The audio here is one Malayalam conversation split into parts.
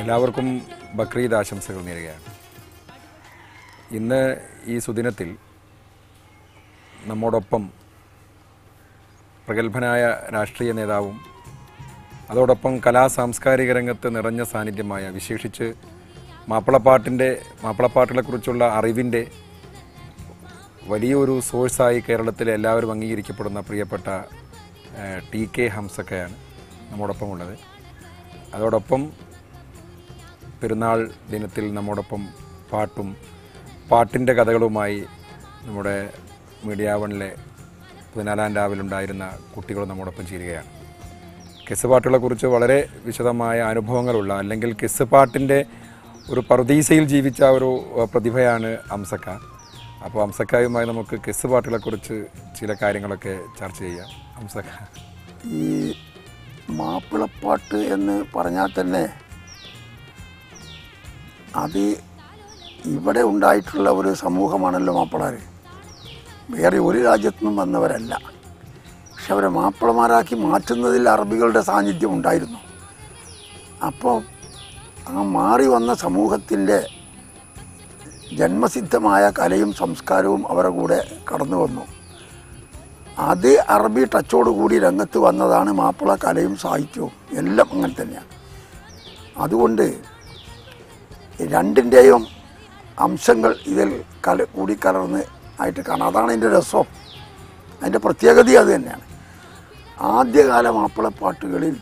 എല്ലാവർക്കും ബക്രീദ് ആശംസകൾ നേരുകയാണ് ഇന്ന് ഈ സുദിനത്തിൽ നമ്മോടൊപ്പം പ്രഗത്ഭനായ രാഷ്ട്രീയ നേതാവും അതോടൊപ്പം കലാ സാംസ്കാരിക രംഗത്ത് നിറഞ്ഞ സാന്നിധ്യമായ വിശേഷിച്ച് മാപ്പിളപ്പാട്ടിൻ്റെ മാപ്പിളപ്പാട്ടുകളെക്കുറിച്ചുള്ള അറിവിൻ്റെ വലിയൊരു സോഴ്സായി കേരളത്തിൽ എല്ലാവരും അംഗീകരിക്കപ്പെടുന്ന പ്രിയപ്പെട്ട ഏഹ്, ടി കെ ഹംസക്കയാണ് നമ്മോടൊപ്പം ഉള്ളത് അതോടൊപ്പം പെരുന്നാൾ ദിനത്തിൽ നമ്മോടൊപ്പം പാട്ടും പാട്ടിൻ്റെ കഥകളുമായി നമ്മുടെ മീഡിയ വണിലെ പതിനാലാം രാവിലുണ്ടായിരുന്ന കുട്ടികൾ നമ്മോടൊപ്പം ചേരുകയാണ് കിസ് പാട്ടുകളെക്കുറിച്ച് വളരെ വിശദമായ അനുഭവങ്ങളുള്ള അല്ലെങ്കിൽ കിസ് പാട്ടിൻ്റെ ഒരു പറുദീസയിൽ ജീവിച്ച ഒരു അഹ്, പ്രതിഭയാണ് അംസക്ക അപ്പോൾ അംസക്കായുമായി നമുക്ക് കിസ് പാട്ടുകളെക്കുറിച്ച് ചില കാര്യങ്ങളൊക്കെ ചർച്ച ചെയ്യാം അംസക്ക ഈ മാപ്പിളപ്പാട്ട് എന്ന് പറഞ്ഞാൽ തന്നെ അത് ഇവിടെ ഉണ്ടായിട്ടുള്ള ഒരു സമൂഹമാണല്ലോ മാപ്പിളാർ വേറെ ഒരു രാജ്യത്തു നിന്നും വന്നവരല്ല പക്ഷെ അവരെ മാപ്പിളമാരാക്കി മാറ്റുന്നതിൽ അറബികളുടെ സാന്നിധ്യം ഉണ്ടായിരുന്നു അപ്പോൾ ആ മാറി വന്ന സമൂഹത്തിൻ്റെ ജന്മസിദ്ധമായ കലയും സംസ്കാരവും അവരുടെ കൂടെ കടന്നു വന്നു അത് അറബി ടച്ചോട് കൂടി രംഗത്ത് വന്നതാണ് മാപ്പിള കലയും സാഹിത്യവും എല്ലാം അങ്ങനെ തന്നെയാണ് അതുകൊണ്ട് രണ്ടിൻ്റെയും അംശങ്ങൾ ഇതിൽ കല കൂടിക്കലർന്ന് ആയിട്ട് കാണാം അതാണ് അതിൻ്റെ രസം അതിൻ്റെ പ്രത്യേകത അത് തന്നെയാണ് ആദ്യകാല മാപ്പിളപ്പാട്ടുകളിൽ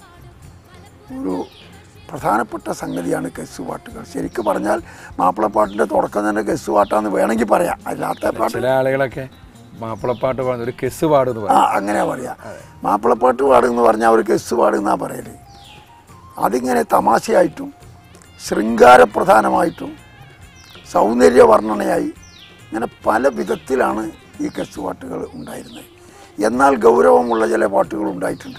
ഒരു പ്രധാനപ്പെട്ട സംഗതിയാണ് കെസ് പാട്ടുകൾ ശരിക്കും പറഞ്ഞാൽ മാപ്പിളപ്പാട്ടിൻ്റെ തുടക്കം തന്നെ കെസ് പാട്ടാന്ന് വേണമെങ്കിൽ പറയാം അല്ലാത്ത പാട്ട് ചില ആളുകളൊക്കെ മാപ്പിളപ്പാട്ട് പാടുന്ന ഒരു കെസ് പാടുന്നു ആ പറയും അങ്ങനെയാ പറയാ മാപ്പിളപ്പാട്ട് പാടുമെന്ന് പറഞ്ഞാൽ അവർ കെസ് പാടുന്നാ പറയല് അതിങ്ങനെ തമാശയായിട്ടും ശൃംഗാരപ്രധാനമായിട്ടും സൗന്ദര്യ വർണ്ണനയായി ഇങ്ങനെ പല വിധത്തിലാണ് ഈ കെസ് പാട്ടുകൾ ഉണ്ടായിരുന്നത് എന്നാൽ ഗൗരവമുള്ള ചില പാട്ടുകൾ ഉണ്ടായിട്ടുണ്ട്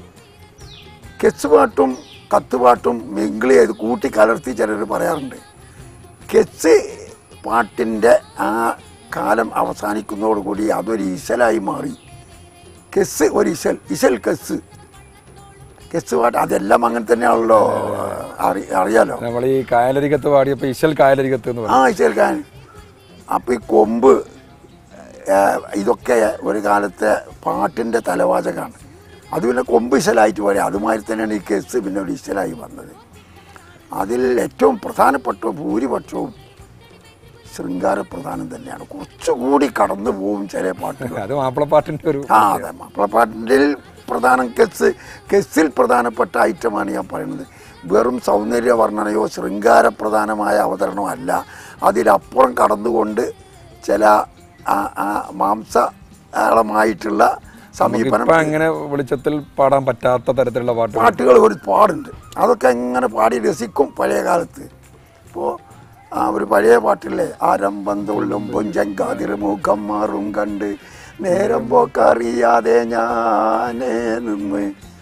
കെസ് പാട്ടും കത്തുപാട്ടും മിങ്കിൾ ചെയ്ത് കൂട്ടി കലർത്തി ചിലർ പറയാറുണ്ട് കെസ് പാട്ടിൻ്റെ ആ കാലം അവസാനിക്കുന്നതോടുകൂടി അതൊരു ഇശലായി മാറി കെസ് ഒരു ഇശൽ ഇശൽ കെസ് കെസ് പാട്ട് അതെല്ലാം അങ്ങനെ തന്നെയാണല്ലോ അറി അറിയാലോ നമ്മൾ ഈ കായലരികത്ത് പാടിയപ്പോൾ ഇശൽ കായലരികത്ത് എന്ന് ആ പറയും ഇശൽ ഖാൻ അപ്പം ഈ കൊമ്പ് ഏ, ഇതൊക്കെ ഒരു കാലത്തെ പാട്ടിൻ്റെ തലവാചകമാണ് അത് പിന്നെ കൊമ്പ് ഇശലായിട്ട് പറയാം അതുമാതിരി തന്നെയാണ് ഈ കെസ് പിന്നെ ഒരു ഇശലായി വന്നത് അതിൽ ഏറ്റവും പ്രധാനപ്പെട്ട ഭൂരിപക്ഷവും ശൃംഗാരപ്രധാനം തന്നെയാണ് കുറച്ചുകൂടി കടന്നു പോവും ചില പാട്ടുകൾ അത് മാപ്പിളപ്പാട്ടിൻ്റെ ഒരു ആ അതെ മാപ്പിളപ്പാട്ടിൻ്റെ പ്രധാനം കെസ് കെസ്സിൽ പ്രധാനപ്പെട്ട ഐറ്റമാണ് ഞാൻ പറയുന്നത് വെറും സൗന്ദര്യ വർണ്ണനയോ ശൃംഗാരപ്രധാനമായ അവതരണമോ അല്ല അതിലപ്പുറം കടന്നുകൊണ്ട് ചില ആ- ആ മാംസമായിട്ടുള്ള സമീപനം ഇപ്പം അങ്ങനെ വെളിച്ചത്തിൽ പാടാൻ പറ്റാത്ത തരത്തിലുള്ള പാട്ടുകൾ പാട്ടുകൾ ഒരുപാടുണ്ട് അതൊക്കെ എങ്ങനെ പാടി രസിക്കും പഴയ കാലത്ത് ഇപ്പോൾ ആ ഒരു പഴയ പാട്ടില്ലേ ആരംഭം തുള്ളും പൊഞ്ചങ്കാതിർ മുഖം മാറും കണ്ട് നേരം പോക്കറിയാതെ ഞാനേ നിന്ന്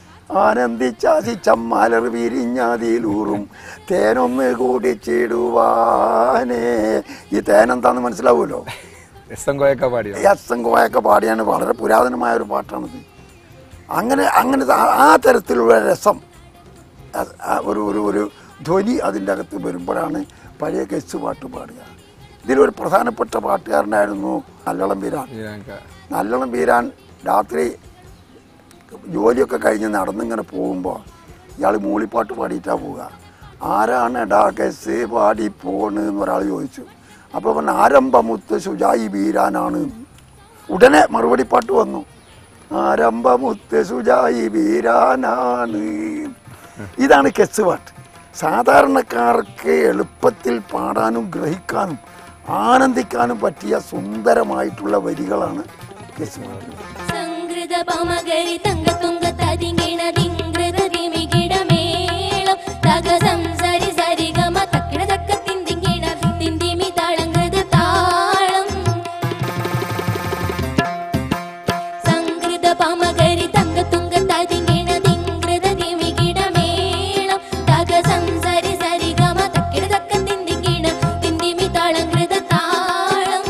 ആനന്ദിച്ചാശിച്ചമ്മാലർ വിരിഞ്ഞാതിലൂറും തേനൊന്ന് കൂടിച്ചിടുവാനേ ഈ തേനെന്താന്ന് മനസ്സിലാവുമല്ലോ എസ് എം കോയൊക്കെ പാടിയോ എസ് എൻ കോയൊക്കെ പാടിയാണ് വളരെ പുരാതനമായ ഒരു പാട്ടാണിത് അങ്ങനെ അങ്ങനെ ആ- ആ തരത്തിലുള്ള രസം അത് ആ ഒരു ഒരു ഒരു ധ്വനി അതിൻ്റെ അകത്ത് വരുമ്പോഴാണ് പഴയ കെസ് പാട്ട് പാടുക ഇതിലൊരു പ്രധാനപ്പെട്ട പാട്ടുകാരനായിരുന്നു നല്ലോളം വീരാൻ ഇതിനൊക്കെ നല്ലോണം വീരാൻ രാത്രി ജോലിയൊക്കെ കഴിഞ്ഞ് നടന്നിങ്ങനെ പോകുമ്പോൾ ഇയാൾ മൂളിപ്പാട്ട് പാടിയിട്ടാണ് പോവുക ആരാണ് എടാ കെസ് പാടി പോണ് എന്ന് ഒരാൾ ചോദിച്ചു അപ്പോൾ പറഞ്ഞ ആരംഭമുത്ത് സുജായി വീരാനാണ് ഉടനെ മറുപടി പാട്ട് വന്നു ആരംഭമുത്ത് സുജായി വീരാനാണ് ഇതാണ് കെസ് പാട്ട് സാധാരണക്കാർക്ക് എളുപ്പത്തിൽ പാടാനും ഗ്രഹിക്കാനും ആനന്ദിക്കാനും പറ്റിയ സുന്ദരമായിട്ടുള്ള വരികളാണ് കെസ് പാട്ട് സംഗൃത പമകരി തങ്ക തുങ്ക തതിങ്ങിണ ദിങ്കൃത ദിമികിട മേളം തക സംസരി സരി ഗമ തക്കിട തക്ക തിന്തിങ്ങിണ തിന്തിമി താളങ്കൃത താളം സംഗൃത പമകരി തങ്ക തുങ്ക തതിങ്ങിണ ദിങ്കൃത ദിമികിട മേളം തക സംസരി സരി ഗമ തക്കിട തക്ക തിന്തിങ്ങിണ തിന്തിമി താളങ്കൃത താളം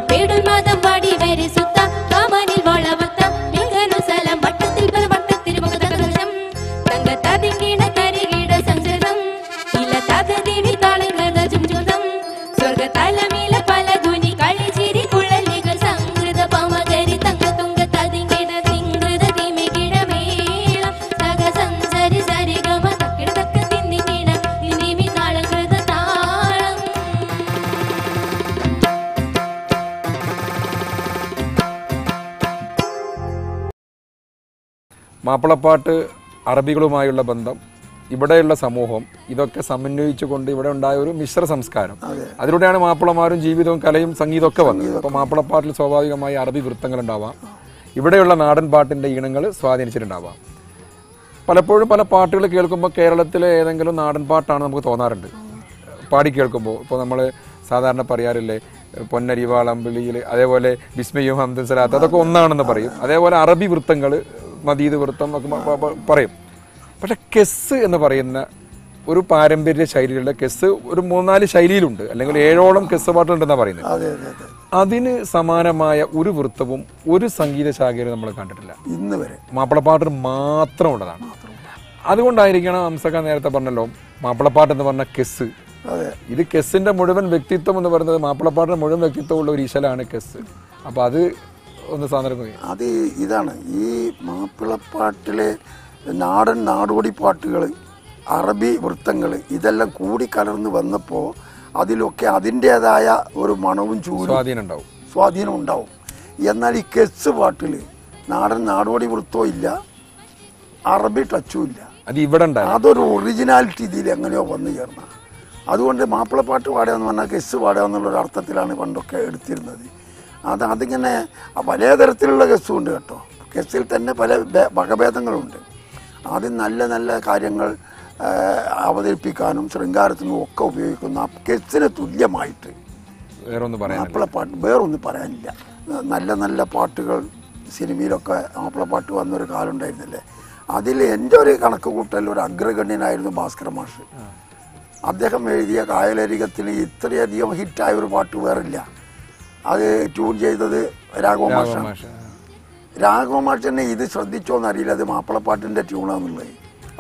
പേടുൽ മാതം വാടി വരെ സുത്ത കാമാനിൽ വളവത്ത മികനു സലം വട്ടത്തിൽ പല വട്ടത്തിൽ മുഖതകശം തങ്കത്താതിങ്കീണ കരികീട സംസൃതം ഇല തകതിനി താളങ്ങളുടെ ചുംചുതം സ്വർഗ തലമീല പല ധുനി കളിച്ചിരി കുഴലികൾ സംകൃത പമകരി തങ്ക തുങ്ക തതിങ്കിട തിങ്കൃത തിമികിട മേളം തക സംസരി സരി ഗമ തക്കിട തക്ക തിന്തികിട തിന്തിമി താളകൃത താളം മാപ്പിളപ്പാട്ട് അറബികളുമായുള്ള ബന്ധം ഇവിടെയുള്ള സമൂഹം ഇതൊക്കെ സമന്വയിച്ചുകൊണ്ട് ഇവിടെ ഉണ്ടായ ഒരു മിശ്ര സംസ്കാരം അതിലൂടെയാണ് മാപ്പിളമാരും ജീവിതവും കലയും സംഗീതവും ഒക്കെ വന്നത് അപ്പോൾ മാപ്പിളപ്പാട്ടിൽ സ്വാഭാവികമായി അറബി വൃത്തങ്ങൾ ഉണ്ടാവാം ഇവിടെയുള്ള നാടൻ പാട്ടിൻ്റെ ഈണങ്ങൾ സ്വാധീനിച്ചിട്ടുണ്ടാവാം പലപ്പോഴും പല പാട്ടുകൾ കേൾക്കുമ്പോൾ കേരളത്തിലെ ഏതെങ്കിലും നാടൻ പാട്ടാണ് നമുക്ക് തോന്നാറുണ്ട് പാടി കേൾക്കുമ്പോൾ ഇപ്പോൾ നമ്മൾ സാധാരണ പറയാറില്ലേ പൊന്നരിവാളമ്പിളിയിൽ അതേപോലെ ബിസ്മയും ഹംദൻ സലാത്ത് അതൊക്കെ ഒന്നാണെന്ന് പറയും അതേപോലെ അറബി വൃത്തങ്ങൾ മദീദ് വൃത്തം ഒക്കെ പ- പ- പ- പറയും പക്ഷെ കെസ് എന്ന് പറയുന്ന ഒരു പാരമ്പര്യ ശൈലിയുള്ള കെസ് ഒരു മൂന്നാല് ശൈലിയിലുണ്ട് അല്ലെങ്കിൽ ഏഴോളം കെസ് പാട്ടുണ്ടെന്നാണ് പറയുന്നത് അതെ അതെ അതെ അതിന് സമാനമായ ഒരു വൃത്തവും ഒരു സംഗീത ശാഖയിലും നമ്മൾ കണ്ടിട്ടില്ല ഇന്ന് വരെ മാപ്പിളപ്പാട്ട് മാത്രമുള്ളതാണ് അതുകൊണ്ടായിരിക്കണം ഹംസക്ക നേരത്തെ പറഞ്ഞല്ലോ മാപ്പിളപ്പാട്ട് എന്ന് പറഞ്ഞ കെസ് അതെ ഇത് കെസ്സിന്റെ മുഴുവൻ വ്യക്തിത്വം എന്ന് പറയുന്നത് മാപ്പിളപ്പാട്ടിന്റെ മുഴുവൻ വ്യക്തിത്വമുള്ള ഒരു ഈശലാണ് കെസ് അപ്പൊ അത് ഒന്ന് സാന്ദർഭം അത് ഇതാണ് ഈ മാപ്പിളപ്പാട്ടിലെ നാടൻ നാടോടി പാട്ടുകൾ അറബി വൃത്തങ്ങൾ ഇതെല്ലാം കൂടി കലർന്ന് വന്നപ്പോൾ അതിലൊക്കെ അതിൻ്റെതായ ഒരു മണവും ചൂടും സ്വാധീനം ഉണ്ടാവും സ്വാധീനം ഉണ്ടാവും എന്നാൽ ഈ കെസ് പാട്ടിൽ നാടൻ നാടോടി വൃത്തവും ഇല്ല അറബി ടച്ചും ഇല്ല അത് ഇവിടെ ഉണ്ടായിരുന്നു അതൊരു ഒറിജിനാലിറ്റി ഇതിൽ എങ്ങനെയോ വന്നു ചേർന്ന അതുകൊണ്ട് മാപ്പിളപ്പാട്ട് പാടുക എന്ന് പറഞ്ഞാൽ കെസ് പാടുക എന്നുള്ളൊരു അർത്ഥത്തിലാണ് പണ്ടൊക്കെ എടുത്തിരുന്നത് അത് അതിങ്ങനെ പല തരത്തിലുള്ള കെസ്സും ഉണ്ട് കേട്ടോ കെസ്സിൽ തന്നെ പല ഭേ- വകഭേദങ്ങളുണ്ട് ആദ്യം നല്ല നല്ല കാര്യങ്ങൾ ആ, അവതരിപ്പിക്കാനും ശൃംഗാരത്തിനും ഒക്കെ ഉപയോഗിക്കുന്ന ആ കെസ്സിന് തുല്യമായിട്ട് വേറെ ഒന്ന് പറയാനില്ല മാപ്പിളപ്പാട്ട് വേറൊന്നും പറയാനില്ല നല്ല നല്ല പാട്ടുകൾ സിനിമയിലൊക്കെ മാപ്പിളപ്പാട്ട് വന്നൊരു കാലം ഉണ്ടായിരുന്നില്ലേ അതിൽ എൻ്റെ ഒരു കണക്ക് കൂട്ടൽ ഒരു അഗ്രഗണ്യനായിരുന്നു ഭാസ്കര മാഷ് അദ്ദേഹം എഴുതിയ കായലരികത്തിന് ഇത്രയധികം ഹിറ്റായ ഒരു പാട്ട് വേറില്ല അത് ട്യൂൺ ചെയ്തത് രാഘവ മാഷാണ് മാഷ് രാഘവ മാഷനെ ഇത് ശ്രദ്ധിച്ചോന്ന് അറിയില്ല അത് മാപ്പിളപ്പാട്ടിന്റെ ട്യൂണാന്നുള്ളത്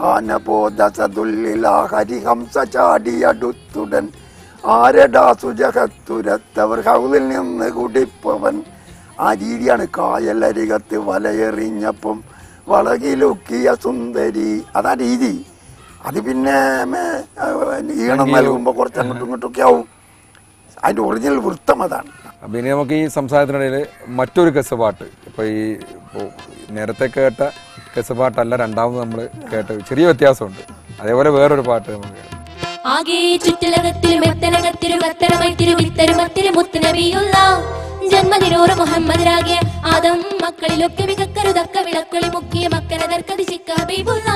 ആനബോധസതുല്ലില ഹരിഹംസ ചാടിയടുത്തുടൻ ആരടാ സുജഹത്തുരത്തവർ ഹൗലിൽ നിന്ന് കുടിപ്പവൻ ആ രീതിയാണ് കായലരികത്ത് വലയെറിഞ്ഞപ്പം വളകിലുക്കിയ സുന്ദരി അതാ രീതി അത് പിന്നെ മേ- ഈണം നൽകുമ്പോൾ കുറച്ച് അങ്ങോട്ടും ഇങ്ങോട്ടൊക്കെ ആവും അതിന്റെ ഒറിജിനൽ വൃത്തം അതാണ് അപ്പൊ ഇനി നമുക്ക് ഈ സംസാരത്തിനിടയിൽ മറ്റൊരു കെസ് പാട്ട് ഇപ്പൊ ഈ ഇപ്പൊ നേരത്തെ കേട്ട കെസ് പാട്ടല്ല രണ്ടാമത് നമ്മൾ കേട്ടത് ചെറിയ വ്യത്യാസമുണ്ട് അതേപോലെ വേറൊരു പാട്ട് നമുക്ക് കേൾക്കാം. ആകെ ചുറ്റിലകത്തിലും എത്തനകത്തിലും കത്തരമൈത്തിരും ഇത്തരുമത്തിലും മുത്തുനബിയുള്ള ജന്മദിനോറ് മുഹമ്മദ് ആദം മക്കളിലൊക്കെ മികക്കരുതക്ക വിളക്കളി മുക്കിയ മക്കനതർക്കതി ചിക്ക ഹബീബുള്ള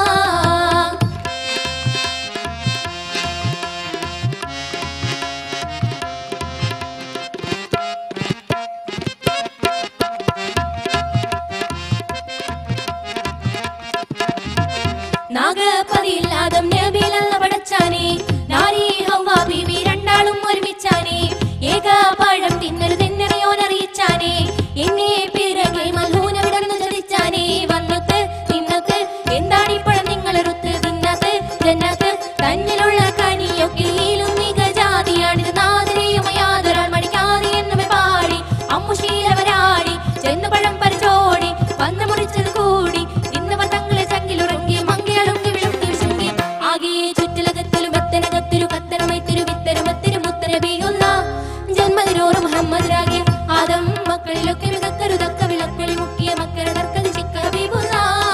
നാഗപതിയില്ലാതും നബിലല്ല പടച്ചാനെ നാരി ഹൗവ ബീവി രണ്ടാളും ഒരുമിച്ചാനെ ഏക പഴം തിന്നരുതെന്നറിയോനറിയിച്ചാനെ എന്നെ പിറകെ മല്ലൂന വിടർന്നു ചതിച്ചാനെ വന്നത്ത് തിന്നത്ത് എന്താണിപ്പഴം നിങ്ങളെറുത്ത് തിന്നത്ത് ജന്നത്ത് തന്നിലുള്ള കനിയൊക്കെ ഈലും മികജാതിയാണിത് നാദരെയും യാതൊരാൾ മടിക്കാതെ എന്നുമേ പാടി അമ്മുശീലവരാടി ചെന്നു പഴം പരിചോടി വന്ന് മുറിച്ചത് കൂടി ഇന്നവ തങ്ങളെ ചങ്കിലുറങ്ങി മങ്കിയളുങ്കി വിളുങ്കി വിശുങ്കി ആകെ ചുറ്റിലകത്തിലും എത്തനകത്തിരു കത്തനമൈത്തിരു വിത്തരുമത്തിരു മുത്തനബിയുള്ള ജന്മദിനോറ് മുഹമ്മദ് രാഗി ആദം മക്കളിലൊക്കെ മികക്കരുതക്ക വിളക്കളി മുക്കിയ മക്കരടർക്കത് ചിക്ക ഹബീബുള്ള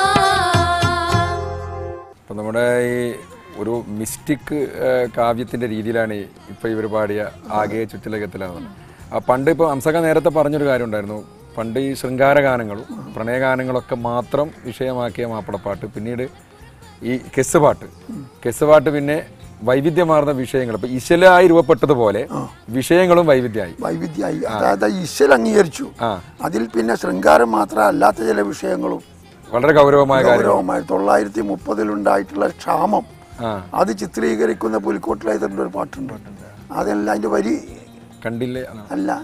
അപ്പം നമ്മുടെ ഈ ഒരു മിസ്റ്റിക് കാവ്യത്തിൻ്റെ രീതിയിലാണ് ഇപ്പോൾ ഇവർ പാടിയ ആകെ ചുറ്റിലകത്തിലാണ് ആ പണ്ട് ഇപ്പോൾ അംസക നേരത്തെ പറഞ്ഞൊരു കാര്യം ഉണ്ടായിരുന്നു പണ്ട് ഈ ശൃംഗാര ഗാനങ്ങളും പ്രണയഗാനങ്ങളൊക്കെ മാത്രം വിഷയമാക്കിയ മാപ്പിളപ്പാട്ട് പിന്നീട് ഈ കെസ് പാട്ട് കെസ് പാട്ട് പിന്നെ വൈവിധ്യമാർന്ന വിഷയങ്ങൾ ഇപ്പം ഇശലായി രൂപപ്പെട്ടതുപോലെ വിഷയങ്ങളും വൈവിധ്യമായി വൈവിധ്യമായി അതായത് ഈശ്വര അംഗീകരിച്ചു ആ അതിൽ പിന്നെ ശൃംഗാരം മാത്രം അല്ലാത്ത ചില വിഷയങ്ങളും വളരെ ഗൗരവമായ കാര്യം ഗൗരവമായി തൊള്ളായിരത്തി മുപ്പതിലുണ്ടായിട്ടുള്ള ക്ഷാമം ആ അത് ചിത്രീകരിക്കുന്ന പുലിക്കോട്ടിലായതിൻ്റെ ഒരു പാട്ടുണ്ട് അതെല്ലാം അതിന്റെ വരി കണ്ടില്ലേ ആ. അല്ല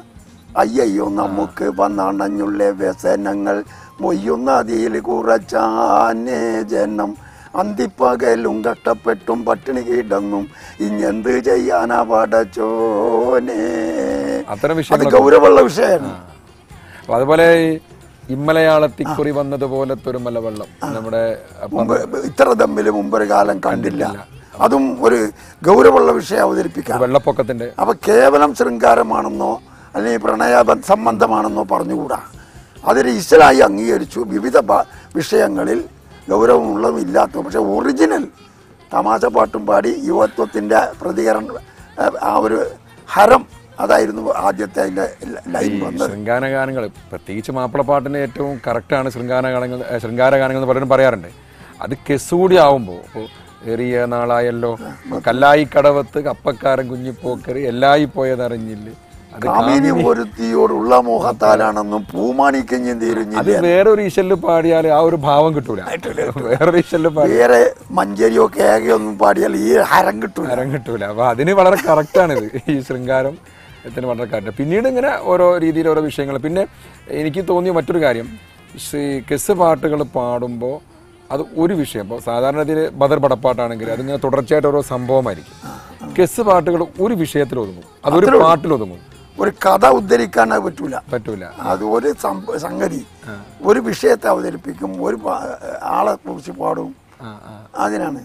അയ്യയ്യോ നമുക്ക് വന്നണഞ്ഞുള്ള വ്യസനങ്ങൾ മൊയ്യുന്ന അതിൽ കുറച്ചാനേ ജനം അന്തിപ്പകലും കഷ്ടപ്പെട്ടും പട്ടിണി കിടന്നും ഇഞ്ഞെന്ത് ചെയ്യാനാ പടച്ചോനെ അത്തരം അത് വിഷയങ്ങൾ ഗൗരവമുള്ള വിഷയമാണ് അപ്പൊ അതുപോലെ ഈ ഇമ്മലയാളത്തിക്കുറി വന്നതുപോലത്തെ ഒരു മലവെള്ളം നമ്മുടെ അപ്പം മുമ്പ് ഇത്ര തമ്മിൽ മുമ്പൊരു കാലം കണ്ടില്ല അതും ഒരു ഗൗരവമുള്ള വിഷയം അവതരിപ്പിക്കാം വെള്ളപ്പൊക്കത്തിന്റെ അപ്പൊ കേവലം ശൃംഗാരമാണെന്നോ അല്ലെങ്കിൽ പ്രണയ ബ- സംബന്ധമാണെന്നോ പറഞ്ഞുകൂടാ അതൊരു ഇസ്ലായി അംഗീകരിച്ചു വിവിധ ഭ- വിഷയങ്ങളിൽ ഗൗരവമുള്ളതും ഇല്ലാത്തതും പക്ഷെ ഒറിജിനൽ തമാശ പാട്ടും പാടി യുവത്വത്തിന്റെ പ്രതികരണം ഏഹ്, ആ ഒരു ഹരം അതായിരുന്നു ആദ്യത്തെ അതിന്റെ ലൈൻ വന്നത് ശൃംഗാര ഗാനങ്ങൾ പ്രത്യേകിച്ച് മാപ്പിളപ്പാട്ടിന് ഏറ്റവും കറക്റ്റാണ് ശൃംഗാര ഗാനങ്ങൾ ഏ, ശൃംഗാര ഗാനങ്ങൾ എന്ന് പലരും പറയാറുണ്ട് അത് കെസുകൂടി ആവുമ്പോൾ ഇപ്പോൾ ഏറിയ നാളായല്ലോ കല്ലായി കടവത്ത് കപ്പക്കാരൻ കുഞ്ഞിപ്പോക്കര് എല്ലായി പോയതറിഞ്ഞില്ല അത് കാമിനി ഒരുത്തിയോടുള്ള മോഹത്താലാണെന്നും പൂമാണിക്കഞ്ഞും അത് തീരുഞ്ഞില്ല വേറൊരു ഈശല് പാടിയാൽ ആ ഒരു ഭാവം കിട്ടൂല വേറൊരു ഈശല് പാടി വേറെ മഞ്ചേരിയോ കേകയോ ഒന്നും പാടിയാൽ ഈ ഹരം കിട്ടൂല ഹരം കിട്ടൂല അപ്പൊ അതിന് വളരെ കറക്റ്റാണ് ഇത് ഈ ശൃംഗാരം ത്തിന് വളരെ കറക്റ്റ് പിന്നീട് ഇങ്ങനെ ഓരോ രീതിയിൽ ഓരോ വിഷയങ്ങൾ പിന്നെ എനിക്ക് തോന്നിയ മറ്റൊരു കാര്യം ഈ കെസ് പാട്ടുകൾ പാടുമ്പോൾ അത് ഒരു വിഷയം ഇപ്പോൾ സാധാരണ ഇതിൽ ബദർ പടപ്പാട്ടാണെങ്കിൽ അതിങ്ങനെ തുടർച്ചയായിട്ട് ഓരോ സംഭവമായിരിക്കും കെസ് പാട്ടുകൾ ഒരു വിഷയത്തിൽ ഒതുങ്ങും അതൊരു പാട്ടിൽ ഒതുങ്ങും ഒരു കഥ ഉദ്ധരിക്കാൻ അത് പറ്റൂല പറ്റൂല അത് ഒരു സംഭ- സംഗതി ഒരു വിഷയത്തെ അവതരിപ്പിക്കും ഒരു പാ- ആളെ കുറിച്ച് പാടും ആ ആ അതിനാണ്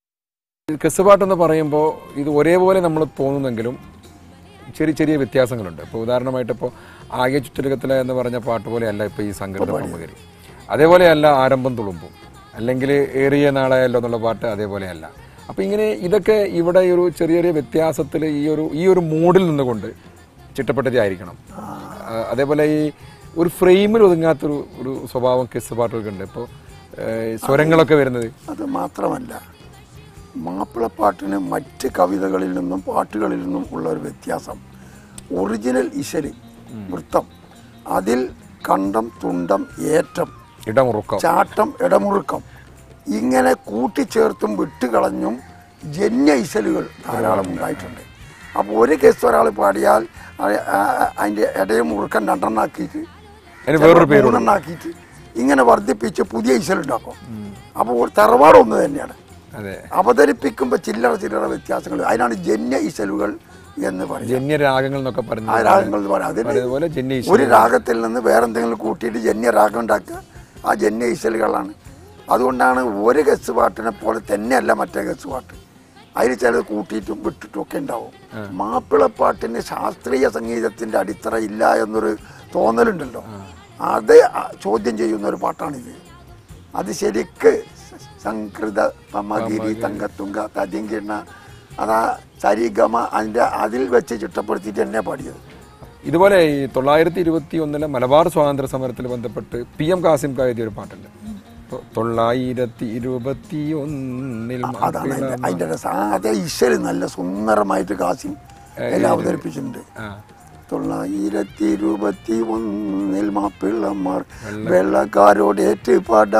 കെസ് പാട്ടെന്ന് പറയുമ്പോൾ ഇത് ഒരേപോലെ നമ്മൾ തോന്നുന്നെങ്കിലും ചെറിയ ചെറിയ വ്യത്യാസങ്ങളുണ്ട് ഇപ്പോൾ ഉദാഹരണമായിട്ട് ഇപ്പോൾ ആകെ ചുറ്റലുകത്തിലെ എന്ന് പറഞ്ഞ പാട്ട് പോലെയല്ല ഇപ്പോൾ ഈ സംഗീത പ്രമുഖരി അതേപോലെയല്ല ആരംഭം തുളുമ്പും അല്ലെങ്കിൽ ഏറിയ നാളായല്ലോ എന്നുള്ള പാട്ട് അതേപോലെയല്ല അപ്പോൾ ഇങ്ങനെ ഇതൊക്കെ ഇവിടെ ഈ ഒരു ചെറിയ ചെറിയ വ്യത്യാസത്തിൽ ഈ ഒരു ഈ ഒരു മൂഡിൽ നിന്നുകൊണ്ട് ചിട്ടപ്പെട്ടതി ആയിരിക്കണം ആ, അതേപോലെ ഈ ഒരു ഫ്രെയിമിൽ ഒതുങ്ങാത്തൊരു ഒരു സ്വഭാവം കെസ് പാട്ടുകൾക്കുണ്ട് ഇപ്പോൾ സ്വരങ്ങളൊക്കെ വരുന്നത് അത് മാത്രമല്ല മാപ്പിളപ്പാട്ടിന് മറ്റ് കവിതകളിൽ നിന്നും പാട്ടുകളിൽ നിന്നും ഉള്ള ഒരു വ്യത്യാസം ഒറിജിനൽ ഇശല് വൃത്തം അതിൽ കണ്ടം തുണ്ടം ഏറ്റം ഇടമുറുക്കം ചാട്ടം ഇടമുറുക്കം ഇങ്ങനെ കൂട്ടിച്ചേർത്തും വിട്ടുകളഞ്ഞും ജന്യ ഇശലുകൾ ധാരാളം ഉണ്ടായിട്ടുണ്ട് അപ്പോൾ ഒരു കേസ് ഒരാൾ പാടിയാൽ അ- ആ- അതിൻ്റെ ഇടയും മുറുക്കം രണ്ടെണ്ണാക്കിയിട്ട് അതിന് വേറൊരു പേര് മൂന്നെണ്ണാക്കിയിട്ട് ഇങ്ങനെ വർദ്ധിപ്പിച്ച് പുതിയ ഇശലുണ്ടാക്കും അപ്പോൾ ഒരു തറവാട് ഒന്ന് തന്നെയാണ് അതെ അവതരിപ്പിക്കുമ്പോൾ ചില്ലറ ചില്ലറ വ്യത്യാസങ്ങൾ അതിനാണ് ജന്യ ഇശലുകൾ എന്ന് പറയും ജന്യ രാഗങ്ങൾ എന്നൊക്കെ ആ പറഞ്ഞു രാഗങ്ങൾ എന്ന് പറയാം അതിന് അതുപോലെ ജന്യ ഒരു രാഗത്തിൽ നിന്ന് വേറെന്തെങ്കിലും കൂട്ടിയിട്ട് ജന്യ രാഗം ഉണ്ടാക്കുക ആ ജന്യ ഇശലുകളാണ് അതുകൊണ്ടാണ് ഒരു ഗസ് പാട്ടിനെ പോലെ തന്നെയല്ല മറ്റേ ഗസ് പാട്ട് അതിൽ ചിലത് കൂട്ടിയിട്ടും വിട്ടിട്ടും ഒക്കെ ഉണ്ടാവും മാപ്പിളപ്പാട്ടിന് ശാസ്ത്രീയ സംഗീതത്തിന്റെ അടിത്തറ ഇല്ല എന്നൊരു തോന്നലുണ്ടല്ലോ അത് ആ- ചോദ്യം ചെയ്യുന്ന ഒരു പാട്ടാണിത് അത് ശരിക്ക് സംകൃത പമഗിരി തങ്കത്തുങ്ക തതിങ്കിണ്ണ അതാ സരിഗമ അതിൻ്റെ അതിൽ വെച്ച് ചിട്ടപ്പെടുത്തിയിട്ട് തന്നെ പാടിയത് ഇതുപോലെ ഈ തൊള്ളായിരത്തി ഇരുപത്തി ഒന്നിലെ മലബാർ സ്വാതന്ത്ര്യ സമരത്തിൽ ബന്ധപ്പെട്ട് പി എം കാസിം എഴുതിയ ഒരു പാട്ടുണ്ട് ഇപ്പൊ തൊള്ളായിരത്തി ഇരുപത്തി ഒന്നിൽ അതാണ് അതിന്റെ അതിന്റെ രസം ആ, അതേ ഈശ്വര് നല്ല സുന്ദരമായിട്ട് കാസിം എല്ലാം അവതരിപ്പിച്ചിട്ടുണ്ട് ആ തൊള്ളായിരത്തി ഇരുപത്തി ഒന്നിൽ മാപ്പിള്ളമാർ വെള്ളക്കാരോടേറ്റ്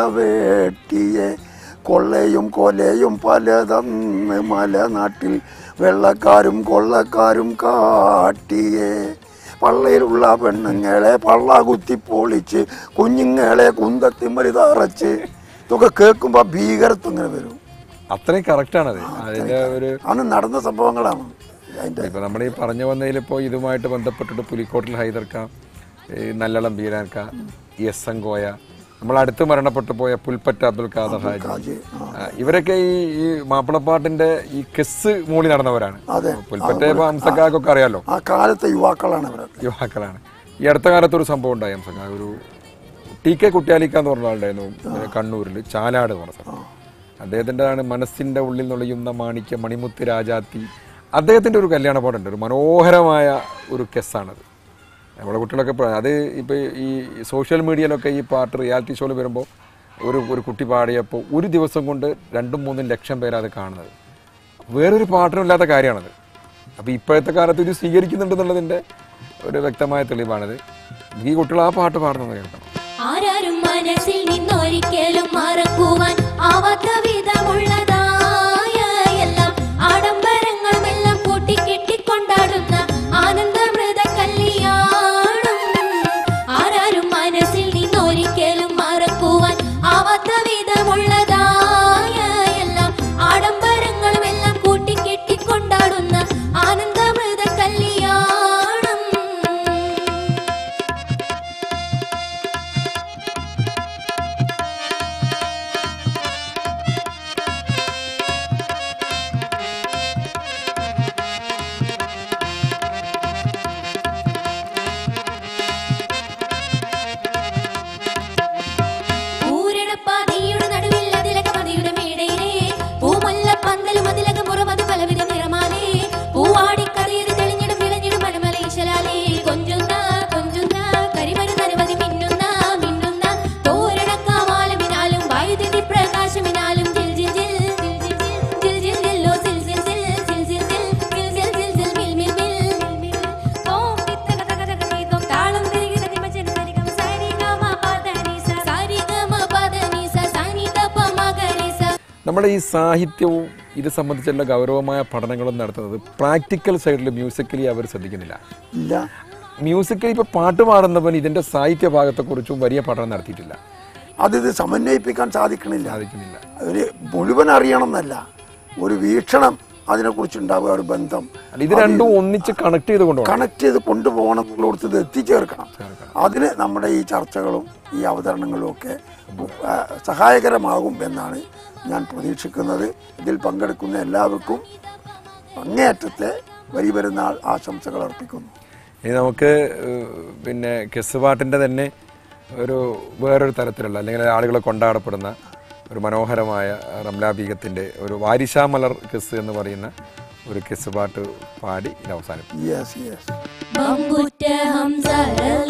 പടവേട്ടിയെ കൊള്ളയും കൊലയും പലതന്ന് മലനാട്ടിൽ വെള്ളക്കാരും കൊള്ളക്കാരും കാട്ടിയേ പള്ളയിലുള്ള പെണ്ണുങ്ങളെ പള്ള കുത്തിപ്പൊളിച്ച് കുഞ്ഞുങ്ങളെ കുന്തത്തിമ്മരി തറച്ച് ഇതൊക്കെ കേൾക്കുമ്പോൾ ഭീകരത്വം ഇങ്ങനെ വരും അത്രയും കറക്റ്റാണത് അതിന്റെ ഒരു അന്ന് നടന്ന സംഭവങ്ങളാണ് അതിൻ്റെ ഇപ്പൊ നമ്മൾ ഈ പറഞ്ഞു വന്നതിൽ ഇപ്പോൾ ഇതുമായിട്ട് ബന്ധപ്പെട്ടിട്ട് പുലിക്കോട്ടിൽ ഹൈദർക്ക ഈ നല്ലളം ബീരാൻക എസ് എൻ കോയ നമ്മൾ അടുത്ത് മരണപ്പെട്ടു പോയ പുൽപ്പറ്റ അബ്ദുൽ ഖാദർ ഹാജി ഹാജി, ആ. ആ, ഇവരൊക്കെ ഈ ഈ മാപ്പിളപ്പാട്ടിന്റെ ഈ കെസ് മൂളി നടന്നവരാണ് അതെ. പുൽപ്പറ്റ ഹംസക്കാർക്കൊക്കെ അറിയാലോ ആ കാലത്തെ യുവാക്കളാണ് അവരൊക്കെ യുവാക്കളാണ് ഈ അടുത്ത കാലത്ത് ഒരു സംഭവം ഉണ്ടായി ഹംസക്ക ഒരു ടി കെ കുട്ടിയാലിക്ക എന്ന് പറഞ്ഞ ആളുണ്ടായിരുന്നു പിന്നെ കണ്ണൂരിൽ ചാലാട് എന്ന് പറഞ്ഞ സ്ഥലം അദ്ദേഹത്തിൻ്റെതാണ് മനസ്സിന്റെ ഉള്ളിൽ നുളയുന്ന മാണിക്യ മണിമുത്ത് രാജാത്തി അദ്ദേഹത്തിന്റെ ഒരു കല്യാണ പാട്ടുണ്ട് ഒരു മനോഹരമായ ഒരു കെസ്സാണത് നമ്മുടെ കുട്ടികളൊക്കെ ഇപ്പൊ- അത് ഇപ്പോൾ ഈ സോഷ്യൽ മീഡിയയിലൊക്കെ ഈ പാട്ട് റിയാലിറ്റി ഷോയിൽ വരുമ്പോൾ ഒരു ഒരു കുട്ടി പാടിയപ്പോൾ ഒരു ദിവസം കൊണ്ട് രണ്ടും മൂന്നും ലക്ഷം പേരാ അത് കാണുന്നത് വേറൊരു പാട്ടിനും ഇല്ലാത്ത കാര്യമാണത് അപ്പോൾ ഇപ്പോഴത്തെ കാലത്ത് ഇത് സ്വീകരിക്കുന്നുണ്ടെന്നുള്ളതിൻ്റെ ഒരു വ്യക്തമായ തെളിവാണിത് ഈ കുട്ടികൾ ആ പാട്ട് പാടുന്നത് കേൾക്കണം ആരാരും മനസ്സിൽ നിന്നൊരിക്കലും മറക്കുവാൻ ആവാത്ത വിധമുള്ളതായ എല്ലാം ആഡംബരങ്ങളുമെല്ലാം കൂട്ടിക്കെട്ടിക്കൊണ്ടാടുന്ന ആനന്ദമൃത കല്യാണം നമ്മുടെ ഈ സാഹിത്യവും ഇത് സംബന്ധിച്ചുള്ള ഗൗരവമായ പഠനങ്ങളും നടത്തുന്നത് പ്രാക്ടിക്കൽ സൈഡിൽ മ്യൂസിക്കലി അവർ ശ്രദ്ധിക്കുന്നില്ല ഇല്ല മ്യൂസിക്കലി ഇപ്പോൾ പാട്ട് പാടുന്നവൻ ഇതിൻ്റെ സാഹിത്യ ഭാഗത്തെക്കുറിച്ചും വലിയ പഠനം നടത്തിയിട്ടില്ല അതിത് സമന്വയിപ്പിക്കാൻ സാധിക്കണില്ല സാധിക്കുന്നില്ല ഒരു മുഴുവൻ അറിയണം എന്നല്ല ഒരു വീക്ഷണം അതിനെക്കുറിച്ച് ഉണ്ടാവുക ഒരു ബന്ധം അല്ല, ഇത് രണ്ടും ഒന്നിച്ച് കണക്ട് ചെയ്ത് കൊണ്ടുപോകണം കണക്ട് ചെയ്ത് കൊണ്ടുപോകണം എന്നുള്ളിടത്ത് ഇത് എത്തിച്ചേർക്കണം അതിന് നമ്മുടെ ഈ ചർച്ചകളും ഈ അവതരണങ്ങളും ഒക്കെ ആ, സഹായകരമാകും എന്നാണ് ഞാൻ പ്രതീക്ഷിക്കുന്നത് ഇതിൽ പങ്കെടുക്കുന്ന എല്ലാവർക്കും അങ്ങേയറ്റത്തെ വരി പെരുന്നാൾ ആശംസകൾ അർപ്പിക്കുന്നു ഇനി നമുക്ക് ഏഹ്, പിന്നെ കെസ് പാട്ടിൻ്റെ തന്നെ ഒരു വേറൊരു തരത്തിലുള്ള അല്ലെങ്കിൽ ആളുകളെ കൊണ്ടാടപ്പെടുന്ന ഒരു മനോഹരമായ റംലാ ബീഗത്തിൻ്റെ ഒരു വാരിശാ മലർ കെസ് എന്ന് പറയുന്ന ഒരു കെസ് പാട്ട് പാടി ഇത് അവസാനിപ്പിക്കും യെസ് യെസ് ബമ്പുറ്റ ഹംസ